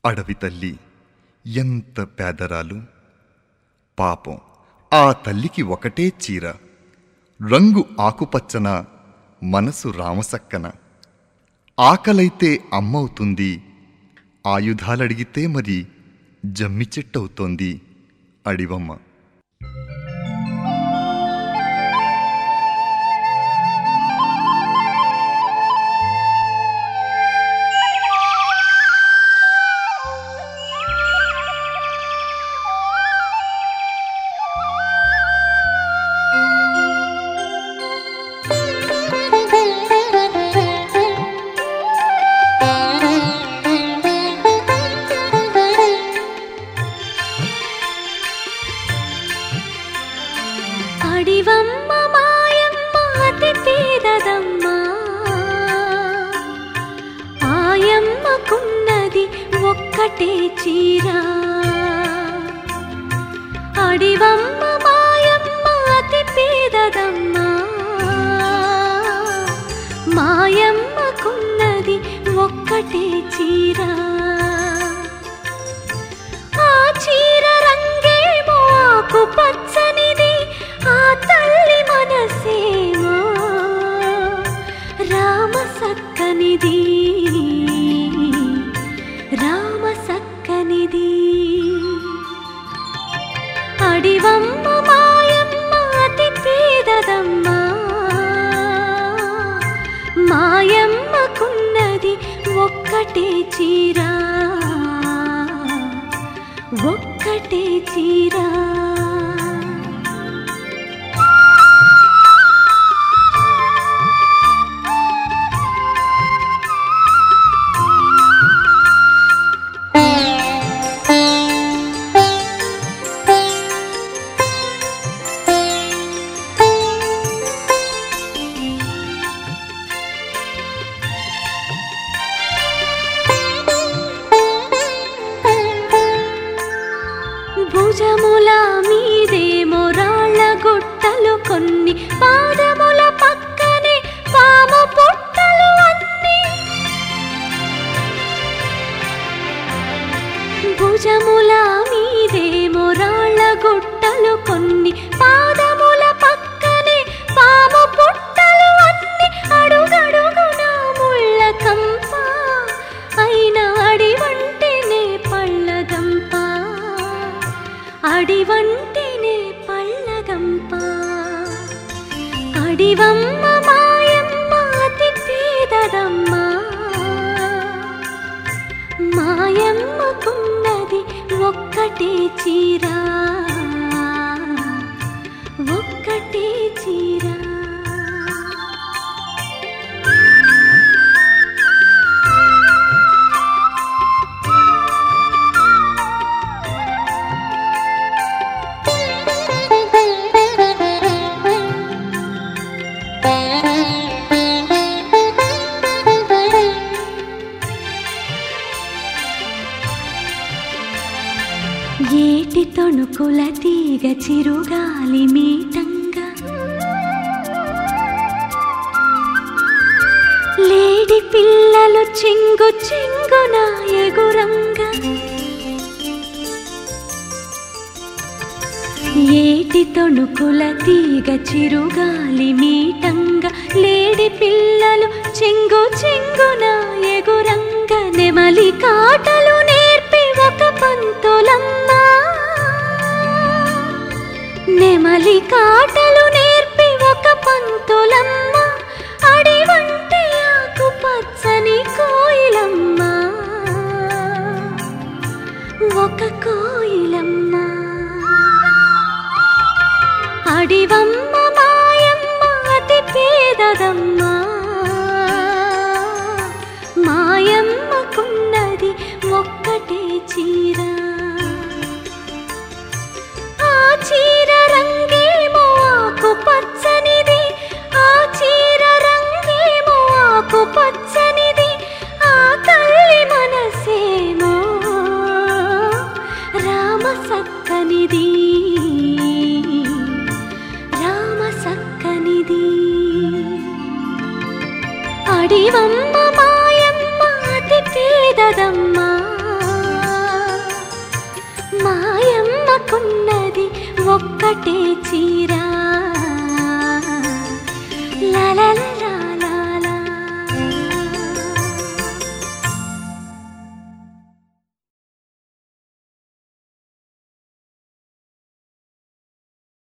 అడవి తల్లి ఎంత పేదరాలు పాపం ఆ తల్లికి ఒకటే చీర రంగు ఆకుపచ్చన మనసు రామసక్కన ఆకలైతే అమ్మవుతుంది ఆయుధాలడిగితే మరి జమ్మి చెట్టవుతోంది అడివమ్మ అడివమ్మ మాయమ్మ అతి పేదదమ్మ ఆయమ్మకున్నది ఒక్కటే చీర అడివమ్మ మాయమ్మ అతి పేదదమ్మ మాయమ్మకున్నది ఒక్కటే చీర ఆ చీర రంగేమో ఆకు పచ్చనిది ఆ తల్లి మనసేమో రామ సక్కనిది రామ సక్కనిది అడివమ్మ మాయమ్మ అతి పేదదమ్మ మాయమ్మకున్నది ఒక్కటే చీర ఒక్కటే చీర భుజముల మీదేమో రాళ్ళ గుట్టలు కొన్ని పాదముల పక్కనే పాము పుట్టలు అన్నీ భుజముల మీదేమో రాళ్ళ గుట్టలు కొన్ని పాదముల పక్కనే పాము పుట్టలు అన్ని అడుగడుగున ముళ్ళ కంప అయిన అడివంటేనే పళ్ళగంప అడివంటేనే పళ్ళగంప అడివమ్మ మాయమ్మ అతి పేదదమ్మ మాయమ్మకున్నది ఒక్కటే చీర ఒక్కటే చీర ఏటి తొణుకుల తీగ చిరుగాలి మీటంగా లేడి పిల్లలు చెంగు చెంగున ఎగురంగా ఏటి తొణుకుల తీగ చిరుగాలి మీటంగా లేడి పిల్లలు చెంగు చెంగున ఎగురంగ నెమలి కాటలు నేర్పి ఒక పంతులమ్మ నెమలి కాటలు నేర్పి ఒక పంతులమ్మ అడివంటే ఆకు పచ్చని కోయిలమ్మ ఒక కోయిలమ్మ అడివమ్మ మాయమ్మ అతి పేదదమ్మ మాయమ్మకున్నది ఒక్కటే చీర ఆ చీర రంగేమో ఆకు పచ్చనిది ఆ చీర రంగేమో ఆకు పచ్చనిది ఆ తల్లి మనసేమో రామ సక్కనిది రామ సక్కనిది ఒక్కటే చీర లలలా